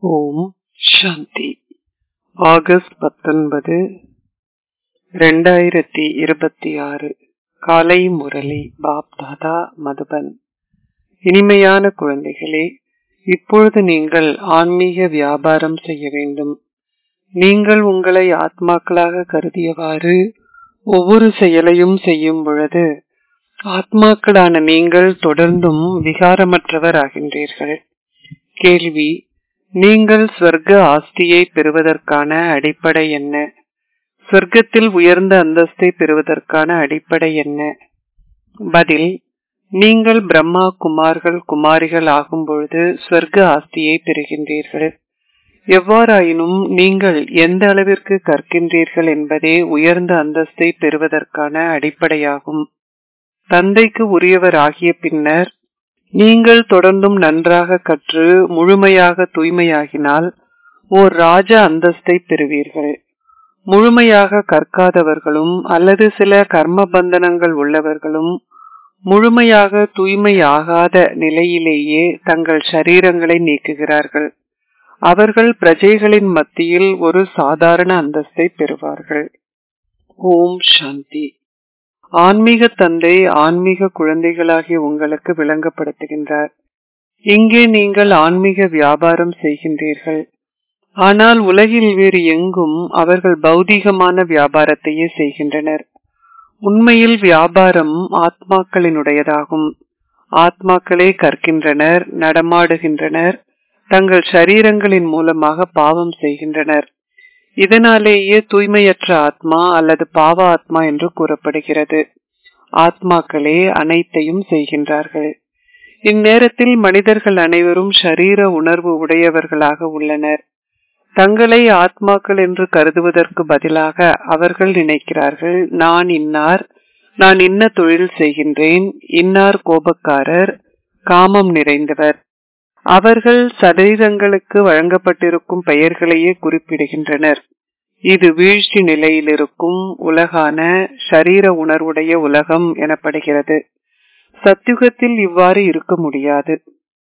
ஓம் சாந்தி August பத்தொன்பது ரெண்டாயிரத்தி இருபத்தி ஆறு காலை முரளி பாப் தாதா மதுபன் இனிமையான குழந்தைகளே இப்பொழுது நீங்கள் ஆன்மீக வியாபாரம் செய்ய வேண்டும் நீங்கள் உங்களை ஆத்மாக்களாக கருதியவாறு ஒவ்வொரு செயலையும் செய்யும் பொழுது ஆத்மாக்களான நீங்கள் தொடர்ந்தும் விகாரமற்றவர் ஆகின்றீர்கள் கேள்வி நீங்கள் ஸ்வர்க்க ஆஸ்தியை பெறுவதற்கான அடிப்படை என்ன சொர்க்கத்தில் உயர்ந்த அந்தஸ்தை பெறுவதற்கான அடிப்படை என்ன பதில் நீங்கள் பிரம்மா குமார்கள் குமாரிகள் ஆகும் பொழுது ஸ்வர்க்க ஆஸ்தியை பெறுகின்றீர்கள் எவ்வாறாயினும் நீங்கள் எந்த அளவிற்கு கற்கின்றீர்கள் என்பதே உயர்ந்த அந்தஸ்தை பெறுவதற்கான அடிப்படையாகும் தந்தைக்கு உரியவர் ஆகிய பின்னர் நீங்கள் தொடர்ந்தும் நன்றாக கற்று முழுமையாக தூய்மையாகினால் ஓர் ராஜ அந்தஸ்தை பெறுவீர்கள் முழுமையாக கற்காதவர்களும் அல்லது சில கர்ம பந்தனங்கள் உள்ளவர்களும் முழுமையாக தூய்மையாகாத நிலையிலேயே தங்கள் சரீரங்களை நீக்குகிறார்கள் அவர்கள் பிரஜைகளின் மத்தியில் ஒரு சாதாரண அந்தஸ்தை பெறுவார்கள் ஓம் சாந்தி ஆன்மீக தந்தை ஆன்மீக குழந்தைகளாகிய உங்களுக்கு விளங்கப்படுத்துகின்றார் இங்கே நீங்கள் ஆன்மீக வியாபாரம் செய்கின்றீர்கள் ஆனால் உலகில் வேறு எங்கும் அவர்கள் பௌதீகமான வியாபாரத்தையே செய்கின்றனர் உண்மையில் வியாபாரம் ஆத்மாக்களினுடையதாகும் ஆத்மாக்களே கற்கின்றனர் நடமாடுகின்றனர் தங்கள் சரீரங்களின் மூலமாக பாவம் செய்கின்றனர் இதனாலேயே தூய்மையற்ற ஆத்மா அல்லது பாவ ஆத்மா என்று கூறப்படுகிறது ஆத்மாக்களே அனைத்தையும் செய்கின்றார்கள் இந்நேரத்தில் மனிதர்கள் அனைவரும் ஷரீர உணர்வு உடையவர்களாக உள்ளனர் தங்களை ஆத்மாக்கள் என்று கருதுவதற்கு பதிலாக அவர்கள் நினைக்கிறார்கள் நான் இன்னார் நான் இன்ன தொழில் செய்கின்றேன் இன்னார் கோபக்காரர் காமம் நிறைந்தவர் அவர்கள் சரீரங்களுக்கு வழங்கப்பட்டிருக்கும் பெயர்களையே குறிப்பிடுகின்றனர் இது வீழ்ச்சி நிலையில் இருக்கும் உலகான ஷரீர உணர்வுடைய உலகம் எனப்படுகிறது சத்தியுகத்தில் இவ்வாறு இருக்க முடியாது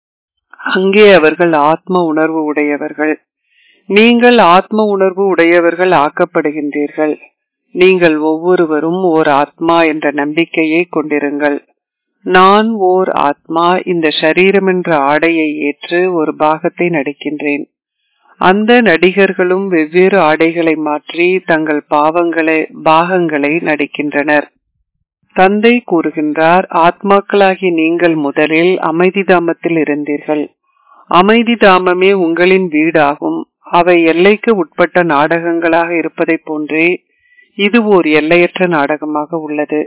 அங்கே அவர்கள் ஆத்ம உணர்வு உடையவர்கள் நீங்கள் ஆத்ம உணர்வு உடையவர்கள் ஆக்கப்படுகின்றீர்கள் நீங்கள் ஒவ்வொருவரும் ஓர் ஆத்மா என்ற நம்பிக்கையை கொண்டிருங்கள் நான் ஓர் ஆத்மா இந்த சரீரம் என்ற ஆடையை ஏற்று ஒரு பாகத்தை நடிக்கின்றேன் அந்த நடிகர்களும் வெவ்வேறு ஆடைகளை மாற்றி தங்கள் பாவங்களை பாகங்களை நடிக்கின்றனர் தந்தை கூறுகின்றார் ஆத்மாக்களாகி நீங்கள் முதலில் அமைதி தாமத்தில் இருந்தீர்கள் அமைதி தாமமே உங்களின் வீடாகும் அவை எல்லைக்கு உட்பட்ட நாடகங்களாக இருப்பதை போன்றே இது ஓர் எல்லையற்ற நாடகமாக உள்ளது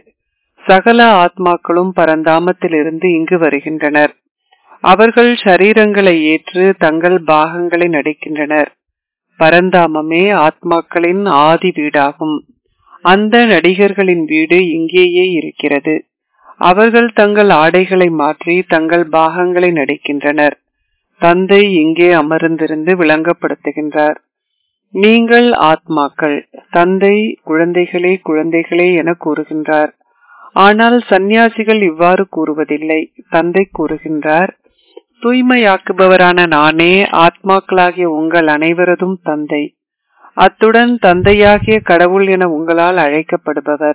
சகல ஆத்மாக்களும் பரந்தாமத்தில் இருந்து இங்கு வருகின்றனர் அவர்கள் சரீரங்களை ஏற்று தங்கள் பாகங்களை நடிக்கின்றனர் பரந்தாமமே ஆத்மாக்களின் ஆதி வீடாகும் அந்த நடிகர்களின் வீடு இங்கேயே இருக்கிறது அவர்கள் தங்கள் ஆடைகளை மாற்றி தங்கள் பாகங்களை நடிக்கின்றனர் தந்தை இங்கே அமர்ந்திருந்து விளங்கப்படுத்துகின்றார் நீங்கள் ஆத்மாக்கள் தந்தை குழந்தைகளே குழந்தைகளே என கூறுகின்றார் ஆனால் சந்நியாசிகள் இவ்வாறு கூறுவதில்லை தந்தை கூறுகின்றார் தூய்மையாக்குபவரான நானே ஆத்மாக்களாகிய உங்கள் அனைவரதும் தந்தை அத்துடன் தந்தையாகிய கடவுள் என உங்களால் அழைக்கப்படுபவர்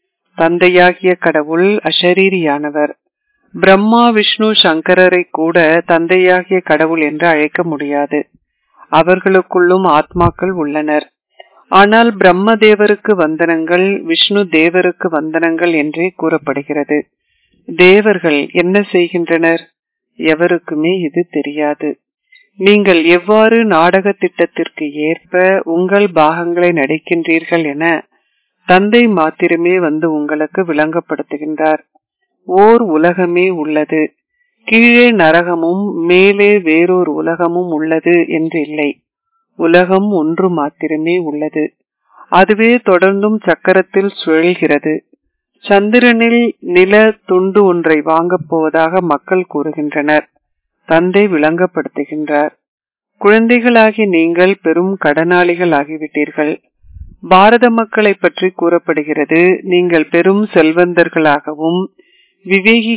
தந்தையாகிய கடவுள் அஷரீரியானவர் பிரம்மா விஷ்ணு சங்கரரை கூட தந்தையாகிய கடவுள் என்று அழைக்க முடியாது அவர்களுக்குள்ளும் ஆத்மாக்கள் உள்ளனர் ஆனால் பிரம்ம தேவருக்கு வந்தனங்கள் விஷ்ணு தேவருக்கு வந்தனங்கள் என்றே கூறப்படுகிறது தேவர்கள் என்ன செய்கின்றனர் எவருக்குமே இது தெரியாது நீங்கள் எவ்வாறு நாடக திட்டத்திற்கு ஏற்ப உங்கள் பாகங்களை நடிக்கின்றீர்கள் என தந்தை மாத்திரமே வந்து உங்களுக்கு விளங்கப்படுத்துகின்றார் ஓர் உலகமே உள்ளது கீழே நரகமும் மேலே வேறொரு உலகமும் உள்ளது என்று இல்லை உலகம் ஒன்று மாத்திரமே உள்ளது அதுவே தொடர்ந்தும் சக்கரத்தில் சுழல்கிறது சந்திரனில் நில துண்டு ஒன்றை வாங்கப் போவதாக மக்கள் கூறுகின்றனர் தந்தை விளங்கப்படுத்துகின்றார் குழந்தைகளாகி நீங்கள் பெரும் கடனாளிகள் ஆகிவிட்டீர்கள் பாரத மக்களை பற்றி கூறப்படுகிறது நீங்கள் பெரும் செல்வந்தர்களாகவும்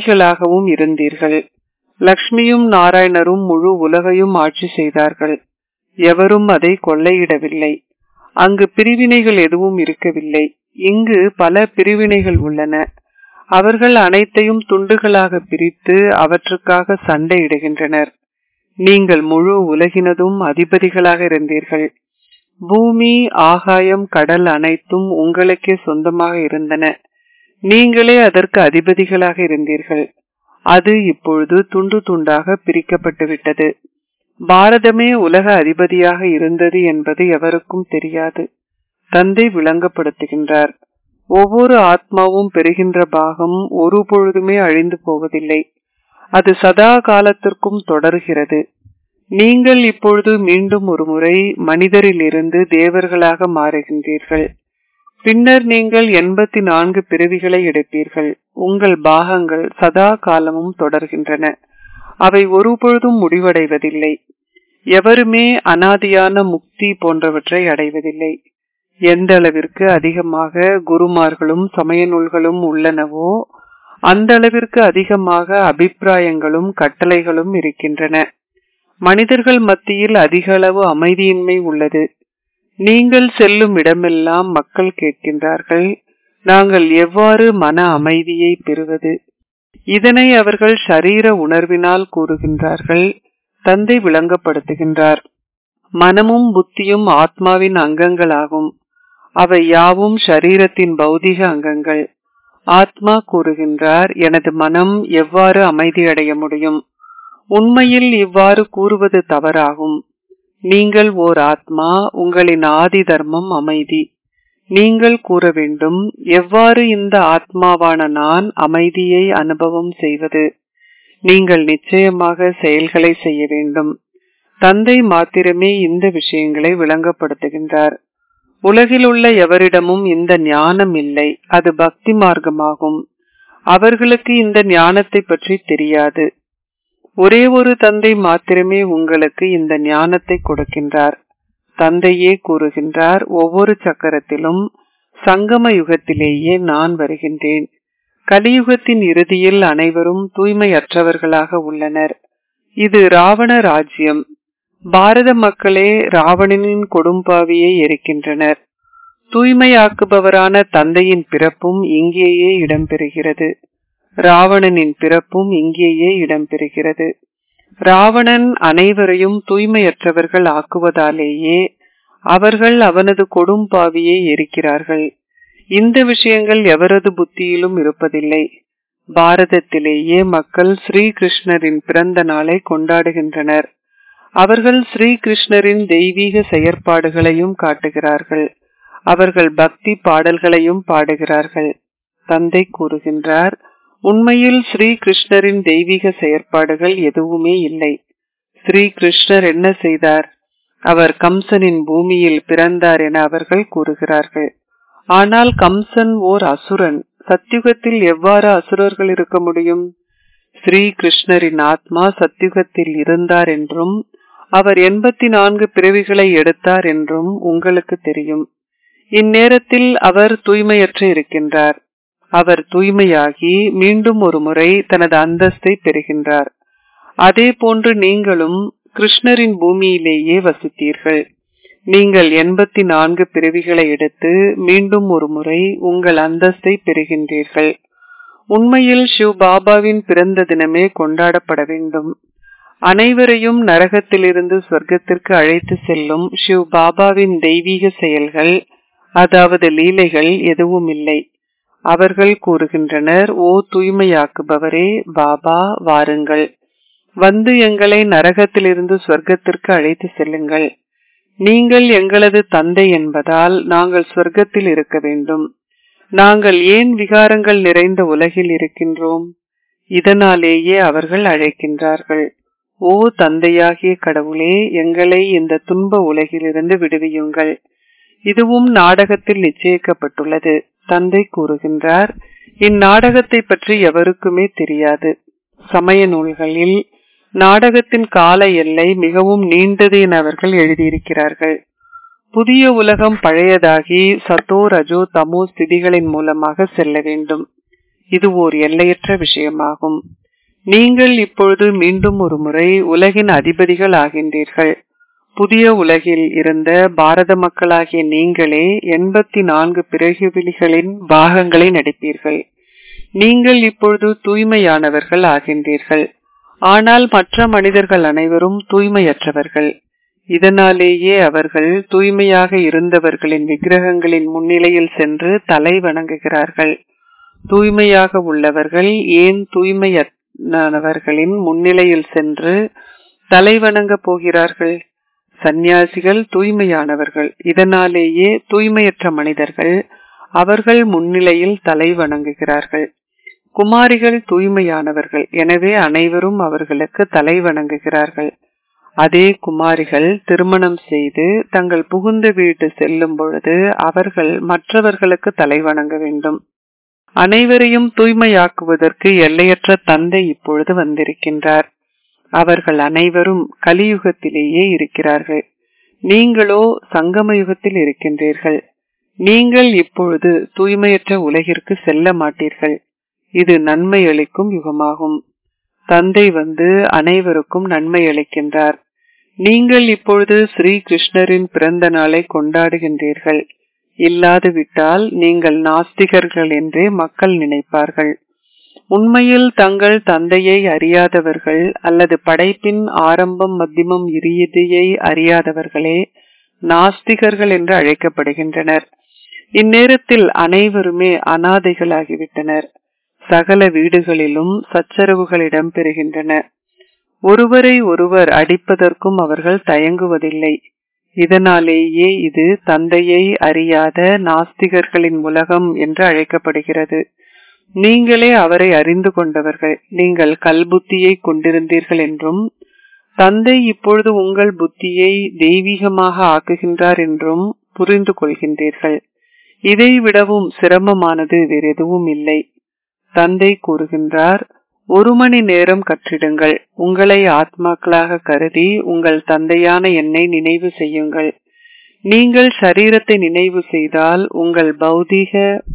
விவேகிகளாகவும் இருந்தீர்கள் லக்ஷ்மியும் நாராயணரும் முழு உலகையும் ஆட்சி செய்தார்கள் எவரும் அதை கொள்ளையிடவில்லை அங்கு பிரிவினைகள் எதுவும் இருக்கவில்லை இங்கு பல பிரிவினைகள் உள்ளன அவர்கள் அனைத்தையும் துண்டுகளாக பிரித்து அவற்றுக்காக சண்டையிடுகின்றனர் நீங்கள் முழு உலகினதும் அதிபதிகளாக இருந்தீர்கள் பூமி ஆகாயம் கடல் அனைத்தும் உங்களுக்கே சொந்தமாக இருந்தன நீங்களே அதற்கு அதிபதிகளாக இருந்தீர்கள் அது இப்பொழுது துண்டு துண்டாக பிரிக்கப்பட்டு விட்டது பாரதமே உலக அதிபதியாக இருந்தது என்பது எவருக்கும் தெரியாது தந்தை விளங்கப்படுத்துகின்றார் ஒவ்வொரு ஆத்மாவும் பெறுகின்ற பாகம் ஒரு பொழுதுமே அழிந்து போவதில்லை அது சதா காலத்திற்கும் தொடர்கிறது நீங்கள் இப்பொழுது மீண்டும் ஒரு முறை மனிதரிலிருந்து தேவர்களாக மாறுகின்றீர்கள் பின்னர் நீங்கள் எண்பத்தி நான்கு பிறவிகளை எடுப்பீர்கள் உங்கள் பாகங்கள் சதா காலமும் தொடர்கின்றன அவை ஒருபொழுதும் முடிவடைவதில்லை எவருமே அனாதியான முக்தி போன்றவற்றை அடைவதில்லை எந்த அளவிற்கு அதிகமாக குருமார்களும் சமய நூல்களும் உள்ளனவோ அந்த அளவிற்கு அதிகமாக அபிப்பிராயங்களும் கட்டளைகளும் இருக்கின்றன மனிதர்கள் மத்தியில் அதிக அளவு அமைதியின்மை உள்ளது நீங்கள் செல்லும் இடமெல்லாம் மக்கள் கேட்கின்றார்கள் நாங்கள் எவ்வாறு மன அமைதியை பெறுவது இதனை அவர்கள் ஷரீர உணர்வினால் கூறுகின்றார்கள் தந்தை விளங்கப்படுத்துகின்றார் மனமும் புத்தியும் ஆத்மாவின் அங்கங்களாகும் அவை யாவும் ஷரீரத்தின் பௌதிக அங்கங்கள் ஆத்மா கூறுகின்றார் எனது மனம் எவ்வாறு அமைதியடைய முடியும் உண்மையில் இவ்வாறு கூறுவது தவறாகும் நீங்கள் ஓர் ஆத்மா உங்களின் ஆதி தர்மம் அமைதி நீங்கள் கூற வேண்டும் எவ்வாறு இந்த ஆத்மாவான நான் அமைதியை அனுபவம் செய்வது நீங்கள் நிச்சயமாக செயல்களை செய்ய வேண்டும் தந்தை மாத்திரமே இந்த விஷயங்களை விளங்கப்படுத்துகின்றார் உலகில் உள்ள எவரிடமும் இந்த ஞானம் இல்லை அது பக்தி மார்க்கமாகும் அவர்களுக்கு இந்த ஞானத்தை பற்றி தெரியாது ஒரே ஒரு தந்தை மாத்திரமே உங்களுக்கு இந்த ஞானத்தை கொடுக்கின்றார் தந்தையே கூறுகின்றார் ஒவ்வொரு சக்கரத்திலும் சங்கம யுகத்திலேயே நான் வருகின்றேன் கலியுகத்தின் இறுதியில் அனைவரும் தூய்மையற்றவர்களாக உள்ளனர் இது ராவண ராஜ்யம் பாரத மக்களே ராவணனின் கொடும்பாவியை எரிக்கின்றனர் தூய்மையாக்குபவரான தந்தையின் பிறப்பும் இங்கேயே இடம்பெறுகிறது ராவணனின் பிறப்பும் இங்கேயே இடம்பெறுகிறது ராவணன் அனைவரையும் தூய்மையற்றவர்கள் ஆக்குவதாலேயே அவர்கள் அவனது கொடும்பாவியை எரிக்கிறார்கள் இந்த விஷயங்கள் எவரது புத்தியிலும் இருப்பதில்லை பாரதத்திலேயே மக்கள் ஸ்ரீகிருஷ்ணரின் பிறந்த நாளை கொண்டாடுகின்றனர் அவர்கள் ஸ்ரீகிருஷ்ணரின் தெய்வீக செயற்பாடுகளையும் காட்டுகிறார்கள் அவர்கள் பக்தி பாடல்களையும் பாடுகிறார்கள் தந்தை கூறுகின்றார் உண்மையில் ஸ்ரீ கிருஷ்ணரின் தெய்வீக செயற்பாடுகள் எதுவுமே இல்லை ஸ்ரீ கிருஷ்ணர் என்ன செய்தார் அவர் கம்சனின் பூமியில் பிறந்தார் என அவர்கள் கூறுகிறார்கள் ஆனால் கம்சன் ஓர் அசுரன் சத்தியுகத்தில் எவ்வாறு அசுரர்கள் இருக்க முடியும் ஸ்ரீ கிருஷ்ணரின் ஆத்மா சத்தியுகத்தில் இருந்தார் என்றும் அவர் எண்பத்தி நான்கு பிறவிகளை எடுத்தார் என்றும் உங்களுக்கு தெரியும் இந்நேரத்தில் அவர் தூய்மையற்று இருக்கின்றார் அவர் தூய்மையாகி மீண்டும் ஒரு முறை தனது அந்தஸ்தை பெறுகின்றார் அதே போன்று நீங்களும் கிருஷ்ணரின் பூமியிலேயே வசித்தீர்கள் நீங்கள் எண்பத்தி நான்கு பிறவிகளை எடுத்து மீண்டும் ஒரு முறை உங்கள் அந்தஸ்தை பெறுகின்றீர்கள் உண்மையில் சிவ் பாபாவின் பிறந்த தினமே கொண்டாடப்பட வேண்டும் அனைவரையும் நரகத்திலிருந்து சொர்க்கத்திற்கு அழைத்து செல்லும் சிவ் பாபாவின் தெய்வீக செயல்கள் அதாவது லீலைகள் எதுவும் இல்லை அவர்கள் கூறுகின்றனர் ஓ தூய்மையாக்குபவரே பாபா வாருங்கள் வந்து எங்களை நரகத்திலிருந்து சொர்க்கத்திற்கு அழைத்து செல்லுங்கள் நீங்கள் எங்களது தந்தை என்பதால் நாங்கள் சொர்க்கத்தில் இருக்க வேண்டும் நாங்கள் ஏன் விகாரங்கள் நிறைந்த உலகில் இருக்கின்றோம் இதனாலேயே அவர்கள் அழைக்கின்றார்கள் ஓ தந்தையாகிய கடவுளே எங்களை இந்த துன்ப உலகிலிருந்து விடுவியுங்கள் இதுவும் நாடகத்தில் நிச்சயிக்கப்பட்டுள்ளது தந்தை கூறுகின்றார் இந்நாடகத்தை பற்றி எவருக்குமே தெரியாது சமய நூல்களில் நாடகத்தின் கால எல்லை மிகவும் நீண்டது என அவர்கள் எழுதியிருக்கிறார்கள் புதிய உலகம் பழையதாகி சத்தோ ரஜோ தமோ ஸ்திதிகளின் மூலமாக செல்ல வேண்டும் இது ஓர் எல்லையற்ற விஷயமாகும் நீங்கள் இப்பொழுது மீண்டும் ஒரு முறை உலகின் அதிபதிகள் ஆகின்றீர்கள் புதிய உலகில் இருந்த பாரத மக்களாகிய நீங்களே எண்பத்தி நான்கு பிறகுவிலிகளின் பாகங்களை நடிப்பீர்கள் நீங்கள் இப்பொழுது தூய்மையானவர்கள் ஆகின்றீர்கள் ஆனால் மற்ற மனிதர்கள் அனைவரும் தூய்மையற்றவர்கள் இதனாலேயே அவர்கள் தூய்மையாக இருந்தவர்களின் விக்கிரகங்களின் முன்னிலையில் சென்று தலை வணங்குகிறார்கள் தூய்மையாக உள்ளவர்கள் ஏன் தூய்மையற்றவர்களின் முன்னிலையில் சென்று தலை வணங்க போகிறார்கள் சந்நியாசிகள் தூய்மையானவர்கள் இதனாலேயே தூய்மையற்ற மனிதர்கள் அவர்கள் முன்னிலையில் தலை வணங்குகிறார்கள் குமாரிகள் தூய்மையானவர்கள் எனவே அனைவரும் அவர்களுக்கு தலை வணங்குகிறார்கள் அதே குமாரிகள் திருமணம் செய்து தங்கள் புகுந்த வீட்டு செல்லும் பொழுது அவர்கள் மற்றவர்களுக்கு தலை வணங்க வேண்டும் அனைவரையும் தூய்மையாக்குவதற்கு எல்லையற்ற தந்தை இப்பொழுது வந்திருக்கின்றார் அவர்கள் அனைவரும் கலியுகத்திலேயே இருக்கிறார்கள் நீங்களோ சங்கம யுகத்தில் இருக்கின்றீர்கள் நீங்கள் இப்பொழுது தூய்மையற்ற உலகிற்கு செல்ல மாட்டீர்கள் இது நன்மை அளிக்கும் யுகமாகும் தந்தை வந்து அனைவருக்கும் நன்மை அளிக்கின்றார் நீங்கள் இப்பொழுது ஸ்ரீ கிருஷ்ணரின் பிறந்த நாளை கொண்டாடுகின்றீர்கள் இல்லாது விட்டால் நீங்கள் நாஸ்திகர்கள் என்றே மக்கள் நினைப்பார்கள் உண்மையில் தங்கள் தந்தையை அறியாதவர்கள் அல்லது படைப்பின் ஆரம்பம் மத்தியமம் இறுதியை அறியாதவர்களே நாஸ்திகர்கள் என்று அழைக்கப்படுகின்றனர் இந்நேரத்தில் அனைவருமே அனாதைகளாகிவிட்டனர் சகல வீடுகளிலும் சச்சரவுகள் இடம்பெறுகின்றன ஒருவரை ஒருவர் அடிப்பதற்கும் அவர்கள் தயங்குவதில்லை இதனாலேயே இது தந்தையை அறியாத நாஸ்திகர்களின் உலகம் என்று அழைக்கப்படுகிறது நீங்களே அவரை அறிந்து கொண்டவர்கள் நீங்கள் கல்புத்தியை கொண்டிருந்தீர்கள் என்றும் தந்தை இப்பொழுது உங்கள் புத்தியை தெய்வீகமாக ஆக்குகின்றார் என்றும் புரிந்து கொள்கின்றீர்கள் இதை விடவும் சிரமமானது வேறெதுவும் இல்லை தந்தை கூறுகின்றார் ஒரு மணி நேரம் கற்றிடுங்கள் உங்களை ஆத்மாக்களாக கருதி உங்கள் தந்தையான என்னை நினைவு செய்யுங்கள் நீங்கள் சரீரத்தை நினைவு செய்தால் உங்கள் பௌதீக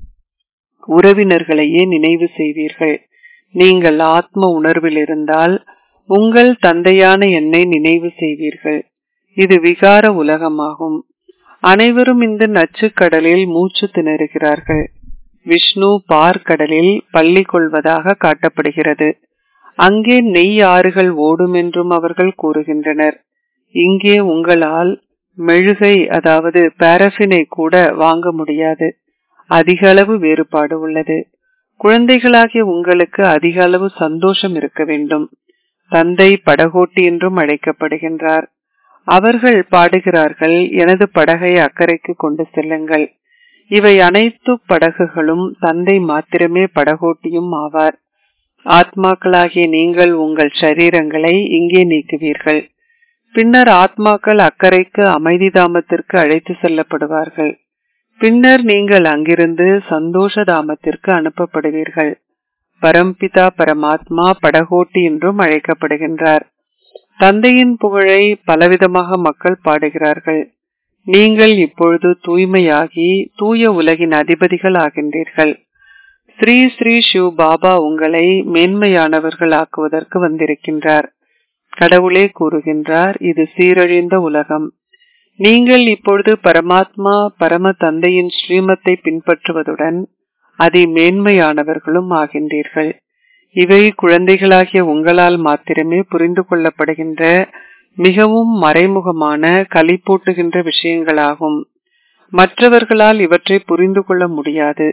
உறவினர்களையே நினைவு செய்வீர்கள் நீங்கள் ஆத்ம உணர்வில் இருந்தால் உங்கள் தந்தையான என்னை நினைவு செய்வீர்கள் இது விகார உலகமாகும் அனைவரும் இந்த நச்சுக்கடலில் மூச்சு திணறுகிறார்கள் விஷ்ணு பார்க்கடலில் பள்ளி கொள்வதாக காட்டப்படுகிறது அங்கே நெய் ஆறுகள் ஓடும் என்றும் அவர்கள் கூறுகின்றனர் இங்கே உங்களால் மெழுகை அதாவது பாரபினை கூட வாங்க முடியாது அதிக அளவு வேறுபாடு உள்ளது குழந்தைகளாகிய உங்களுக்கு அதிக அளவு சந்தோஷம் இருக்க வேண்டும் தந்தை படகோட்டி என்றும் அழைக்கப்படுகின்றார் அவர்கள் பாடுகிறார்கள் எனது படகை அக்கறைக்கு கொண்டு செல்லுங்கள் இவை அனைத்து படகுகளும் தந்தை மாத்திரமே படகோட்டியும் ஆவார் ஆத்மாக்களாகிய நீங்கள் உங்கள் சரீரங்களை இங்கே நீக்குவீர்கள் பின்னர் ஆத்மாக்கள் அக்கறைக்கு அமைதி தாமத்திற்கு அழைத்து செல்லப்படுவார்கள் பின்னர் நீங்கள் அங்கிருந்து சந்தோஷ தாமத்திற்கு அனுப்பப்படுவீர்கள் பரம்பிதா பரமாத்மா படகோட்டி என்றும் அழைக்கப்படுகின்றார் தந்தையின் புகழை பலவிதமாக மக்கள் பாடுகிறார்கள் நீங்கள் இப்பொழுது தூய்மையாகி தூய உலகின் அதிபதிகள் ஆகின்றீர்கள் ஸ்ரீ ஸ்ரீ சிவ் பாபா உங்களை மேன்மையானவர்கள் ஆக்குவதற்கு வந்திருக்கின்றார் கடவுளே கூறுகின்றார் இது சீரழிந்த உலகம் நீங்கள் இப்பொழுது பரமாத்மா பரம தந்தையின் ஸ்ரீமத்தை பின்பற்றுவதுடன் அதை மேன்மையானவர்களும் ஆகின்றீர்கள் இவை குழந்தைகளாகிய உங்களால் மாத்திரமே புரிந்து கொள்ளப்படுகின்ற மிகவும் மறைமுகமான களிப்பூட்டுகின்ற விஷயங்களாகும் மற்றவர்களால் இவற்றை புரிந்து கொள்ள முடியாது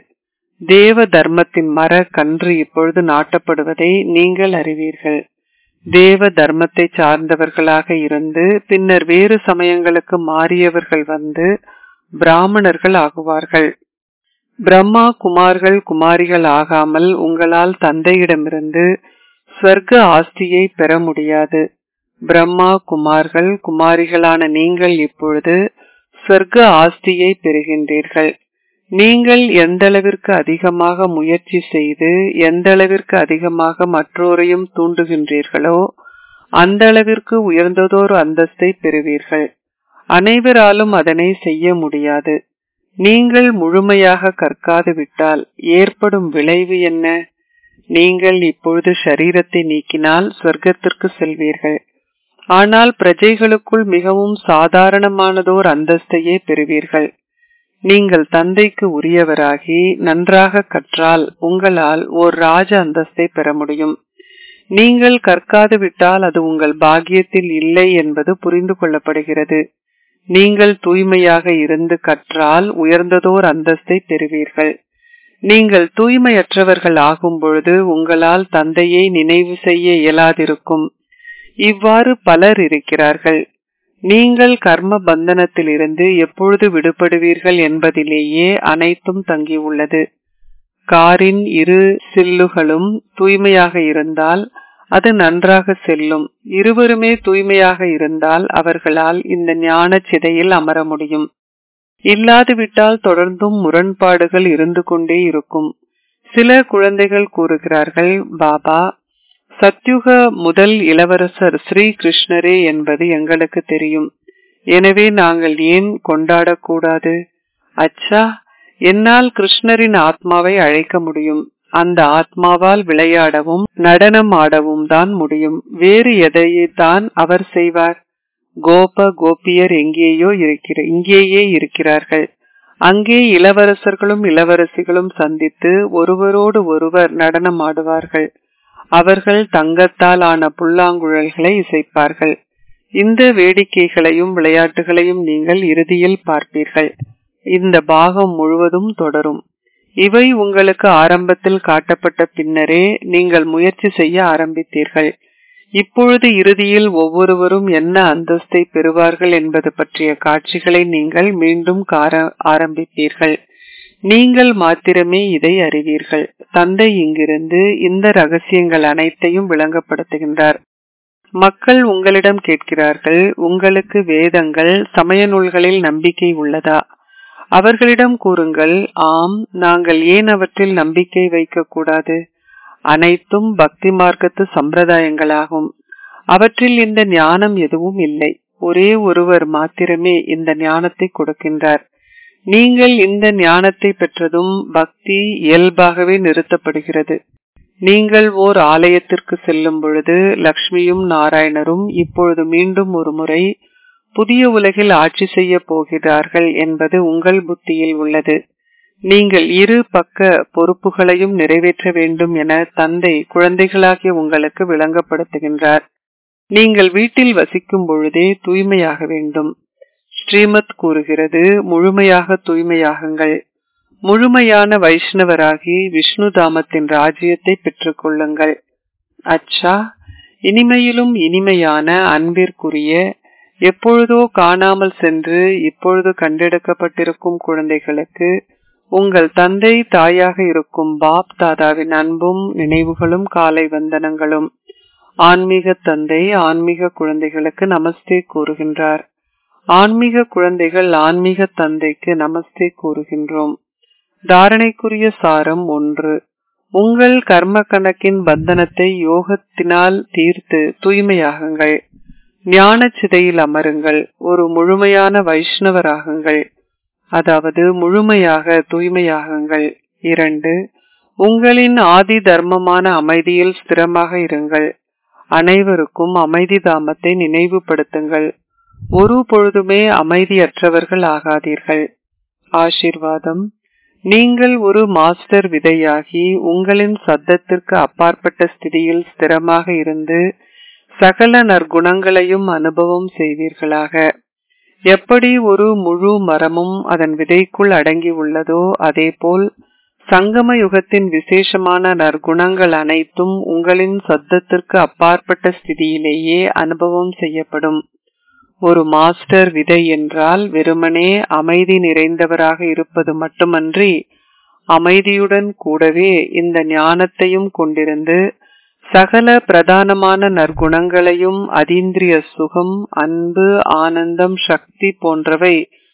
தேவ தர்மத்தின் மர கன்று இப்பொழுது நாட்டப்படுவதை நீங்கள் அறிவீர்கள் தேவ தர்மத்தை சார்ந்தவர்களாக இருந்து பின்னர் வேறு சமயங்களுக்கு மாறியவர்கள் வந்து பிராமணர்கள் ஆகுவார்கள் பிரம்மா குமார்கள் குமாரிகள் ஆகாமல் உங்களால் தந்தையிடமிருந்து ஸ்வர்க்க ஆஸ்தியை பெற முடியாது பிரம்மா குமார்கள் குமாரிகளான நீங்கள் இப்பொழுது சொர்க்க ஆஸ்தியை பெறுகின்றீர்கள் நீங்கள் எந்த அளவிற்கு அதிகமாக முயற்சி செய்து எந்த அளவிற்கு அதிகமாக மற்றோரையும் தூண்டுகின்றீர்களோ அந்த அளவிற்கு உயர்ந்ததோர் அந்தஸ்தை பெறுவீர்கள் அனைவராலும் அதனை செய்ய முடியாது நீங்கள் முழுமையாக கற்காது விட்டால் ஏற்படும் விளைவு என்ன நீங்கள் இப்பொழுது சரீரத்தை நீக்கினால் சொர்க்கத்திற்கு செல்வீர்கள் ஆனால் பிரஜைகளுக்குள் மிகவும் சாதாரணமானதோர் அந்தஸ்தையே பெறுவீர்கள் நீங்கள் தந்தைக்கு உரியவராகி நன்றாக கற்றால் உங்களால் ஓர் ராஜ அந்தஸ்தை பெற முடியும் நீங்கள் கற்காது விட்டால் அது உங்கள் பாக்கியத்தில் இல்லை என்பது புரிந்து கொள்ளப்படுகிறது நீங்கள் தூய்மையாக இருந்து கற்றால் உயர்ந்ததோர் அந்தஸ்தை பெறுவீர்கள் நீங்கள் தூய்மையற்றவர்கள் ஆகும் பொழுது உங்களால் தந்தையை நினைவு செய்ய இயலாதிருக்கும் இவ்வாறு பலர் இருக்கிறார்கள் நீங்கள் கர்ம பந்தனத்திலிருந்து எப்பொழுது விடுபடுவீர்கள் என்பதிலேயே அனைத்தும் தங்கியுள்ளது காரின் இரு சில்லுகளும் தூய்மையாக இருந்தால் அது நன்றாக செல்லும் இருவருமே தூய்மையாக இருந்தால் அவர்களால் இந்த ஞான சிதையில் அமர முடியும் இல்லாது விட்டால் தொடர்ந்தும் முரண்பாடுகள் இருந்து கொண்டே இருக்கும் சில குழந்தைகள் கூறுகிறார்கள் பாபா சத்யுக முதல் இளவரசர் ஸ்ரீ கிருஷ்ணரே என்பது எங்களுக்கு தெரியும் எனவே நாங்கள் ஏன் கொண்டாடக்கூடாது அச்சா என்னால் கிருஷ்ணரின் ஆத்மாவை அழைக்க முடியும் அந்த ஆத்மாவால் விளையாடவும் நடனம் ஆடவும் தான் முடியும் வேறு எதையே தான் அவர் செய்வார் கோப கோபியர் எங்கேயோ இருக்கிற இங்கேயே இருக்கிறார்கள் அங்கே இளவரசர்களும் இளவரசிகளும் சந்தித்து ஒருவரோடு ஒருவர் நடனம் ஆடுவார்கள் அவர்கள் தங்கத்தால் ஆன புல்லாங்குழல்களை இசைப்பார்கள் இந்த வேடிக்கைகளையும் விளையாட்டுகளையும் நீங்கள் இறுதியில் பார்ப்பீர்கள் இந்த பாகம் முழுவதும் தொடரும் இவை உங்களுக்கு ஆரம்பத்தில் காட்டப்பட்ட பின்னரே நீங்கள் முயற்சி செய்ய ஆரம்பித்தீர்கள் இப்பொழுது இறுதியில் ஒவ்வொருவரும் என்ன அந்தஸ்தை பெறுவார்கள் என்பது பற்றிய காட்சிகளை நீங்கள் மீண்டும் கார ஆரம்பிப்பீர்கள் நீங்கள் மாத்திரமே இதை அறிவீர்கள் தந்தை இங்கிருந்து இந்த ரகசியங்கள் அனைத்தையும் விளங்கப்படுத்துகின்றார் மக்கள் உங்களிடம் கேட்கிறார்கள் உங்களுக்கு வேதங்கள் சமய நூல்களில் நம்பிக்கை உள்ளதா அவர்களிடம் கூறுங்கள் ஆம் நாங்கள் ஏன் அவற்றில் நம்பிக்கை வைக்கக்கூடாது அனைத்தும் பக்தி மார்க்கத்து சம்பிரதாயங்களாகும் அவற்றில் இந்த ஞானம் எதுவும் இல்லை ஒரே ஒருவர் மாத்திரமே இந்த ஞானத்தை கொடுக்கின்றார் நீங்கள் இந்த ஞானத்தை பெற்றதும் பக்தி இயல்பாகவே நிறுத்தப்படுகிறது நீங்கள் ஓர் ஆலயத்திற்கு செல்லும் பொழுது லக்ஷ்மியும் நாராயணரும் இப்பொழுது மீண்டும் ஒரு முறை புதிய உலகில் ஆட்சி செய்ய போகிறார்கள் என்பது உங்கள் புத்தியில் உள்ளது நீங்கள் இரு பக்க பொறுப்புகளையும் நிறைவேற்ற வேண்டும் என தந்தை குழந்தைகளாகிய உங்களுக்கு விளங்கப்படுத்துகின்றார் நீங்கள் வீட்டில் வசிக்கும் பொழுதே தூய்மையாக வேண்டும் ஸ்ரீமத் கூறுகிறது முழுமையாக தூய்மையாகுங்கள் முழுமையான வைஷ்ணவராகி விஷ்ணு தாமத்தின் ராஜ்யத்தை பெற்றுக் கொள்ளுங்கள் அச்சா இனிமையிலும் இனிமையான அன்பிற்குரிய எப்பொழுதோ காணாமல் சென்று இப்பொழுது கண்டெடுக்கப்பட்டிருக்கும் குழந்தைகளுக்கு உங்கள் தந்தை தாயாக இருக்கும் பாப் தாதாவின் அன்பும் நினைவுகளும் காலை வந்தனங்களும் ஆன்மீக தந்தை ஆன்மீக குழந்தைகளுக்கு நமஸ்தே கூறுகின்றார் ஆன்மீக குழந்தைகள் ஆன்மீக தந்தைக்கு நமஸ்தே கூறுகின்றோம் தாரணைக்குரிய சாரம் ஒன்று உங்கள் கர்ம கணக்கின் பந்தனத்தை யோகத்தினால் தீர்த்து தூய்மையாகுங்கள் ஞான சிதையில் அமருங்கள் ஒரு முழுமையான வைஷ்ணவராகுங்கள் அதாவது முழுமையாக தூய்மையாகுங்கள் இரண்டு உங்களின் ஆதி தர்மமான அமைதியில் ஸ்திரமாக இருங்கள் அனைவருக்கும் அமைதி தாமத்தை நினைவுபடுத்துங்கள் ஒரு பொழுதுமே அமைதியற்றவர்கள் ஆகாதீர்கள் ஆசிர்வாதம் நீங்கள் ஒரு மாஸ்டர் விதையாகி உங்களின் சத்தத்திற்கு அப்பாற்பட்ட ஸ்திதியில் ஸ்திரமாக இருந்து சகல நற்குணங்களையும் அனுபவம் செய்வீர்களாக எப்படி ஒரு முழு மரமும் அதன் விதைக்குள் அடங்கி உள்ளதோ அதேபோல் சங்கம யுகத்தின் விசேஷமான நற்குணங்கள் அனைத்தும் உங்களின் சத்தத்திற்கு அப்பாற்பட்ட ஸ்திதியிலேயே அனுபவம் செய்யப்படும் ஒரு மாஸ்டர் விதை என்றால் வெறுமனே அமைதி நிறைந்தவராக இருப்பது மட்டுமன்றி அமைதியுடன் கூடவே இந்த ஞானத்தையும் கொண்டிருந்து சகல பிரதானமான நற்குணங்களையும் அதீந்திரிய சுகம் அன்பு ஆனந்தம் சக்தி போன்றவை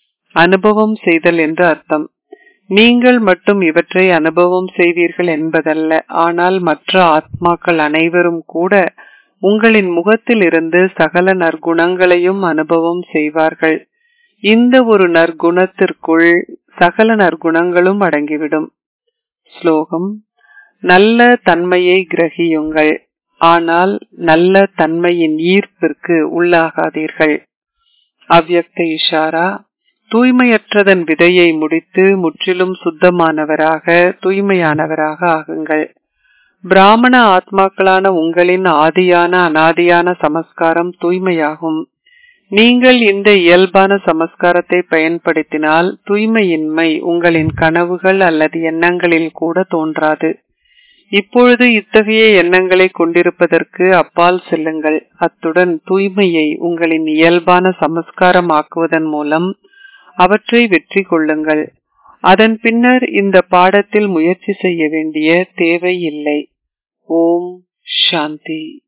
அனுபவம் செய்தல் என்று அர்த்தம் நீங்கள் மட்டும் இவற்றை அனுபவம் செய்வீர்கள் என்பதல்ல ஆனால் மற்ற ஆத்மாக்கள் அனைவரும் கூட உங்களின் முகத்தில் இருந்து சகல நற்குணங்களையும் அனுபவம் செய்வார்கள் இந்த ஒரு நற்குணத்திற்குள் சகல நற்குணங்களும் அடங்கிவிடும் ஸ்லோகம் நல்ல தன்மையை கிரகியுங்கள் ஆனால் நல்ல தன்மையின் ஈர்ப்பிற்கு உள்ளாகாதீர்கள் அவ்யக்த இஷாரா தூய்மையற்றதன் விதையை முடித்து முற்றிலும் சுத்தமானவராக தூய்மையானவராக ஆகுங்கள் பிராமண ஆத்மாக்களான உங்களின் ஆதியான அனாதியான சமஸ்காரம் தூய்மையாகும் நீங்கள் இந்த இயல்பான சமஸ்காரத்தை பயன்படுத்தினால் தூய்மையின்மை உங்களின் கனவுகள் அல்லது எண்ணங்களில் கூட தோன்றாது இப்பொழுது இத்தகைய எண்ணங்களை கொண்டிருப்பதற்கு அப்பால் செல்லுங்கள் அத்துடன் தூய்மையை உங்களின் இயல்பான சமஸ்காரம் ஆக்குவதன் மூலம் அவற்றை வெற்றி கொள்ளுங்கள் அதன் பின்னர் இந்த பாடத்தில் முயற்சி செய்ய வேண்டிய தேவை இல்லை ஓம் சாந்தி